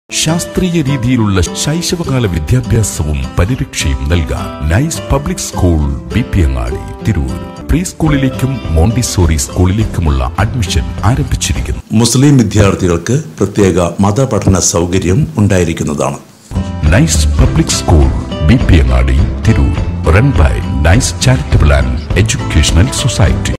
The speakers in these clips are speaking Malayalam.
ശാസ്ത്രീയ രീതിയിലുള്ള ശൈശവകാല വിദ്യാഭ്യാസവും പരിരക്ഷയും നൽകാൻ nice public school B P Angadi Tirur pre സ്കൂളിലേക്കും മോണ്ടിസോറി സ്കൂളിലേക്കുമുള്ള അഡ്മിഷൻ ആരംഭിച്ചിരിക്കുന്നു മുസ്ലിം വിദ്യാർത്ഥികൾക്ക് പ്രത്യേക മതപഠന സൗകര്യം ഉണ്ടായിരിക്കുന്നതാണ് nice public school B P Angadi Tirur run by nice charitable and educational society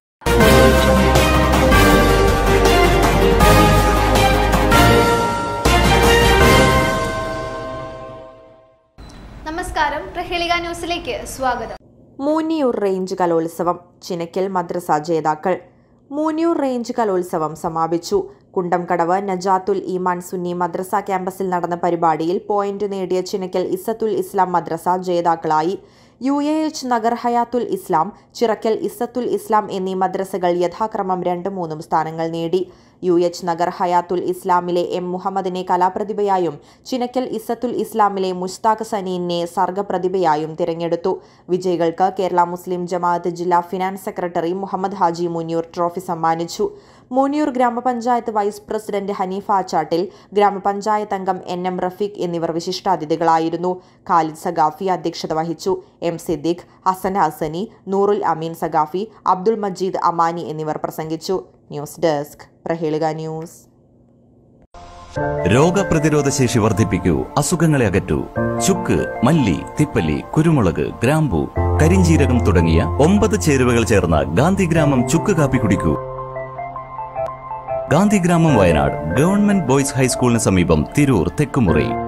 നമസ്കാരം പ്രഹേളിക ന്യൂസിലേക്ക് സ്വാഗതം മൂന്നിയൂർ റേഞ്ച് കലോത്സവം ചിനക്കൽ മദ്രസ ജേതാക്കൾ മൂന്നിയൂർ റേഞ്ച് കലോത്സവം സമാപിച്ചു കുണ്ടംകടവ് നജാത്തുൽ ഈമാൻ സുന്നി മദ്രസ ക്യാമ്പസിൽ നടന്ന പരിപാടിയിൽ പോയിന്റ് നേടിയ ചിനക്കൽ ഇസത്തുൽ ഇസ്ലാം മദ്രസ ജേതാക്കളായി U A H Nagar Hayathul Islam Chirakkal Izzathul Islam എന്നീ മദ്രസകൾ യഥാക്രമം രണ്ടും മൂന്നും സ്ഥാനങ്ങൾ നേടി യു എച്ച് നഗർ ഹയാത്തുൽ ഇസ്ലാമിലെ എം മുഹമ്മദിനെ കലാപ്രതിഭയായും ചിനക്കൽ ഇസത്തുൽ ഇസ്ലാമിലെ മുസ്താഖ് സനീനെ സർഗപ്രതിഭയായും തിരഞ്ഞെടുത്തു വിജയികൾക്ക് കേരള മുസ്ലിം ജമാഅത്ത് ജില്ലാ finance secretary Muhammad Haji Muniyur trophy സമ്മാനിച്ചു മൂന്നിയൂർ ഗ്രാമപഞ്ചായത്ത് വൈസ് പ്രസിഡന്റ് ഹനീഫ അച്ചാട്ടിൽ ഗ്രാമപഞ്ചായത്ത് അംഗം എൻ എം റഫീഖ് എന്നിവർ വിശിഷ്ടാതിഥികളായിരുന്നു ഖാലിദ് സഖാഫി അധ്യക്ഷത വഹിച്ചു എം സിദ്ദിഖ് ഹസൻ ഹസനി നൂറുൽ അമീൻ സഖാഫി അബ്ദുൾ മജീദ് അമാനി എന്നിവർ പ്രസംഗിച്ചു ന്യൂസ് ഡെസ്ക് പ്രഹേളിക ന്യൂസ് രോഗപ്രതിരോധ ശേഷി വർദ്ധിപ്പിക്കൂ അസുഖങ്ങളെ അകറ്റൂ ചുക്ക് മല്ലി തിപ്പല്ലി കുരുമുളക് ഗ്രാമ്പു കരിഞ്ചീരകം തുടങ്ങിയ ഒമ്പത് ചേരുവകൾ ചേർന്ന ഗാന്ധിഗ്രാമം ചുക്ക് കാപ്പി കുടിക്കൂ ഗാന്ധിഗ്രാമം വയനാട് ഗവൺമെന്റ് ബോയ്സ് ഹൈസ്കൂളിന് സമീപം തിരൂർ തെക്കുമുറി